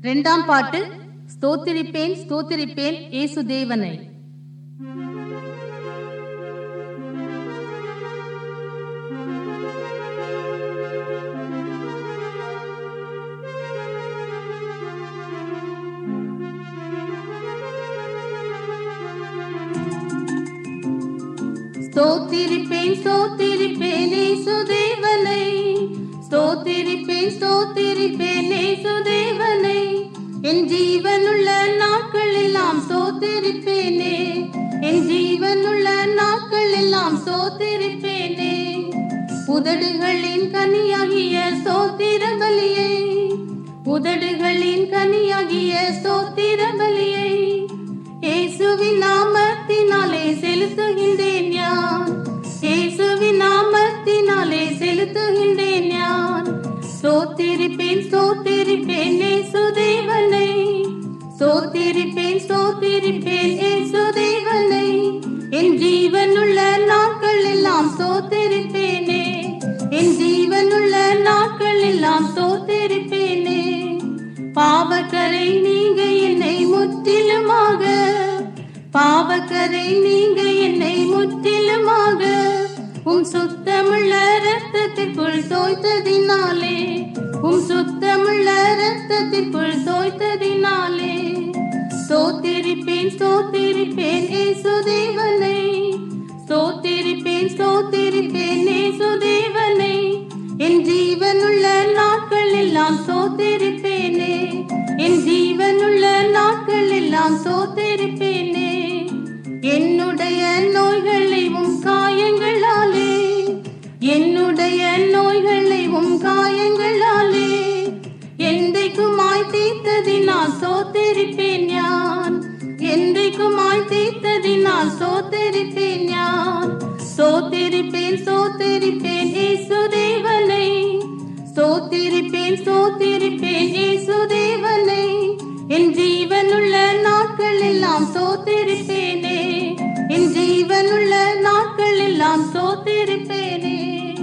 இரண்டாம் பாட்டு ஸ்தோத்திரிப்பேன் ஸ்தோத்திரிப்பேன் இயேசு தேவனை ஸ்தோத்திரிப்பேன் ஸ்தோத்திரிப்பேன் இயேசு தேவனை ஸ்தோத்திரிப்பேன் ஸ்தோத்திரிப்பேன் இயேசு தேவனை என் ஜீவனுள்ள நாட்கள் எல்லாம் ஸ்தோத்திரிப்பேனே என் ஜீவனுள்ள நாட்கள் எல்லாம் ஸ்தோத்திரிப்பேனே உதடுகளின் கனியாகிய ஸ்தோத்திர பலியை உதடுகளின் கனியாகிய ஸ்தோத்திர பலியை இயேசுவின் நாமத்தினாலே செலுத்துகின்றேன் யான் இயேசுவின் நாமத்தினாலே செலுத்துகின்றேன் யான் ஸ்தோத்திரிப்பேன் ஸ்தோத்திரிப்பேன் இயேசு தேவனை ஸ்தோத்திரிப்பேன் ஸ்தோத்திரிப்பேன் இயேசு தேவனை என் ஜீவனுள்ள நாட்கள் எல்லாம் ஸ்தோத்திரிப்பேனே என் ஜீவனுள்ள நாட்கள் எல்லாம் ஸ்தோத்திரிப்பேனே பாவக்கரை நீங்க என்னை முற்றிலுமாக பாவக்கரை நீங்க என்னை முற்றிலுமாக உம் சுத்தமுள்ள ரத்தத்திற்குள் தோய்த்ததினாலே உம் சுத்தமுள்ள ரத்தத்திற்குள் தோய்த்ததினாலே ஸ்தோத்திரிப்பேன் ஸ்தோத்திரிப்பேன் இயேசு தேவனை ஸ்தோத்திரிப்பேன் ஸ்தோத்திரிப்பேன் இயேசு தேவனை என் ஜீவனுள்ள நாட்கள் எல்லாம் சோத்திருப்பேனே என் ஜீவனுள்ள நாட்கள் எல்லாம் சோத்திருப்பேனே என்னுடைய நோய்களை உம் காயங்களாலே என்னுடைய நோய்களை உம் காயங்களாலே என்றைக்குமாய் தீர்த்ததினால் சோத்திருப்பேன் யான் என்றைக்குமாய் தீர்த்ததினால் சோத்திருப்பேன் யான் சோத்திருப்பேன் சோத்திருப்பேன் இயேசு தேவனை சோத்திருப்பேன் சோத்திருப்பேன் இயேசு தேவனை என் ஜீவனுள்ள நாட்கள் எல்லாம் சோத்திருப்பேனே என் ஜீவனுள்ள நாட்கள் எல்லாம் சோத்திருப்பேனே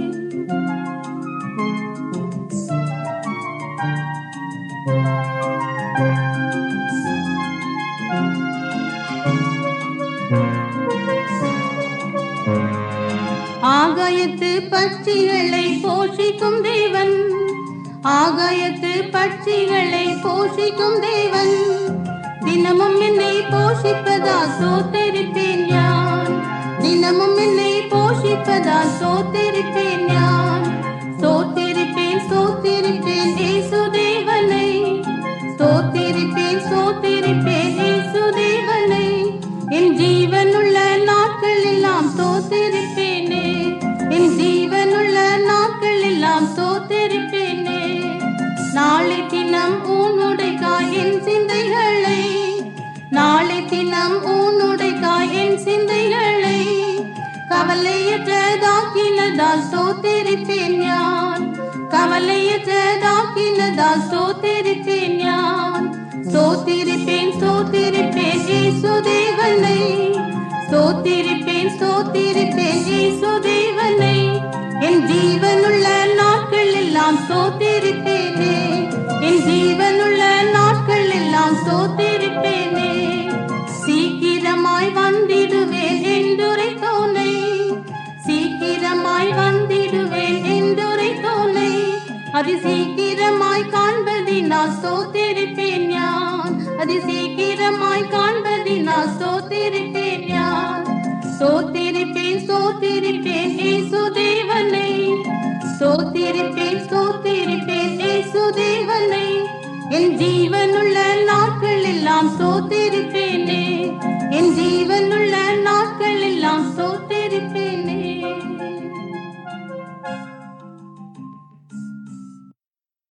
ஆகாயத்து பட்சிகளை போஷிக்கும் தேவன் ஆகாயத்து பட்சிகளை போஷிக்கும் தேவன் தினமும் என்னை போஷிப்பதா சோத்தரிப்பேன் யான் தினமும் என்னை போஷிப்பதா சோத்தரிப்பேன் யான் சோத்திருப்பேன் சோத்திருப்பேன் இயேசு தேவனை சோத்திருப்பேன் சோத்திருப்பேன் இயேசு தேவனை என் ஜீவனுள்ள நாட்கள் எல்லாம் சோத்திருப்பேனே என் ஜீவனுள்ள நாட்கள் எல்லாம் சோத்திருப்பேனே நாளை தினம் உன்னுடைய காயின் சிந்தைகளை நாளை தினம் உன்னுடைய காயின் சிந்தைகளை கவலையற்றதாக்கினதால் சோத்திருப்பேன் யான் கவலையற்றதாக்கினதால் சோத்திருப்பேன் யான் சோத்திருப்பேன் சோத்திருப்பேன் இயேசு தேவனை சோத்திருப்பேன் சோத்திருப்பேன் இயேசு தேவனை என் ஜீவனுள்ள நாட்கள் எல்லாம் சோத்திருப்பேனே என் ஜீவனுள்ள நாட்கள் எல்லாம் சோத்திருப்பேனே சீக்கிரமாய் வந்திடுவேன் என்றுரை தோனை சீக்கிரமாய் வந்திடுவேன் என்றுரை தோனை அது சீக்கிரமாய் காண்பதினால் சோத்திருப்பேன் யான் அது சீக்கிரமாய் காண்பதினால் சோத்திருப்பேன் யான் சோத்திருப்பேன் சோத்திருப்பேன் இயேசு தேவனை சோத்திருப்பேன் சோத்திருப்பேன் இயேசு தேவனை என் ஜீ